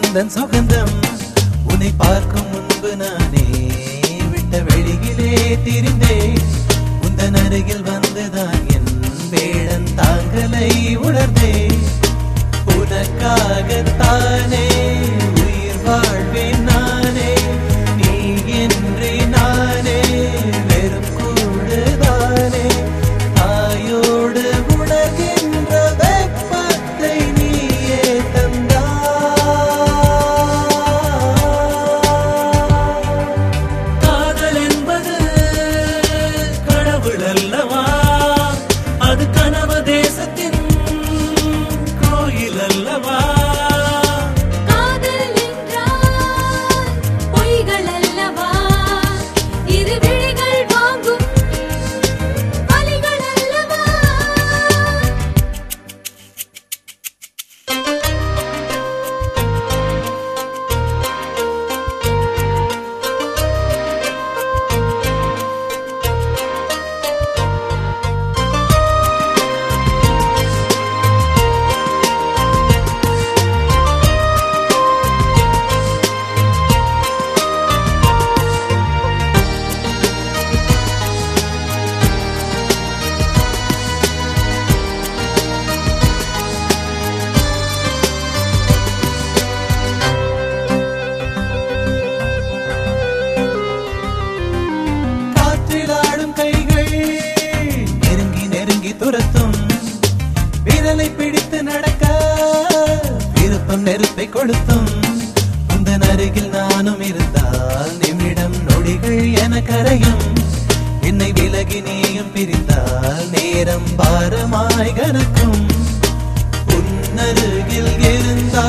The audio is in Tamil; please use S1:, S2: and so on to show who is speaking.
S1: உந்தன் சுகந்தம் உன்னை பார்க்கும் முன்பு நானே விட்ட வெளியிலே திரிந்தேன் உந்தன் அருகில் வந்துதான் என் வேடன் தாங்கலை உணர்ந்தேன் உனக்காகத்தானே உயிர் வாழ்வேன் நானே நீ என்றே நானே வெறும் கூடுதானே தாயோடு உணர்கின்ற வெப்பத்தை நீயே தந்தாய் காதல் என்பது கடவுள் அல்லவா அது கனவு தேசத்தின் கோயில் அல்லவா
S2: காதல் என்றால் பொய்கள் அல்லவா இரு விழிகள் வாங்கும் வலிகள் அல்லவா
S1: காற்றில் ஆடும் கைகள் நெருங்கி நெருங்கி துரத்தும் விரலை பிடித்து நடக்க விருப்பம் நெருப்பை கொளுத்தும் உந்தன் அருகில் நானும் இருந்தால் நிமிடம் நொடிகள் என கரையும் என்னை விலகி நீயும் பிரிந்தால் நேரம் பாரமாய் கனக்கும் உன்னருகில் இருந்தால்